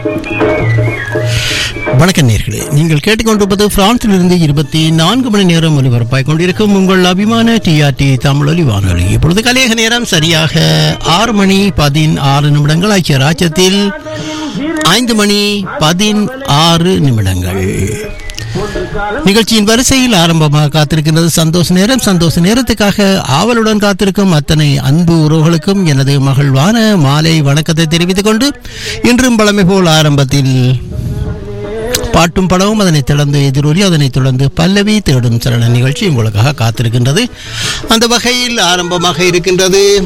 வணக்கம் நேர்களே நீங்கள் கேட்டுக்கொண்டிருப்பது பிரான்சிலிருந்து இருபத்தி நான்கு மணி நேரம் ஒலிபரப்பாய் கொண்டிருக்கும் உங்கள் அபிமான டிஆர்டி தமிழ் ஒலி வானொலி இப்பொழுது கலையக நேரம் சரியாக ஆறு மணி பதினாறு நிமிடங்கள் ஆகிய ராஜ்யத்தில் ஐந்து மணி பதினாறு நிமிடங்கள் நிகழ்ச்சியின் வரிசையில் ஆரம்பமாக காத்திருக்கின்றது சந்தோஷ நேரம் சந்தோஷ நேரத்துக்காக ஆவலுடன் காத்திருக்கும் அத்தனை அன்பு உறவுகளுக்கும் எனது மகிழ்வான மாலை வணக்கத்தை தெரிவித்துக் கொண்டு இன்றும் பழமை போல் ஆரம்பத்தில் பாட்டும் படமும் அதனைத் தொடர்ந்து எதிரொலி அதனைத் தொடர்ந்து பல்லவி தேடும் சரண நிகழ்ச்சி உங்களுக்காக காத்திருக்கின்றது அந்த வகையில் ஆரம்பமாக இருக்கின்றது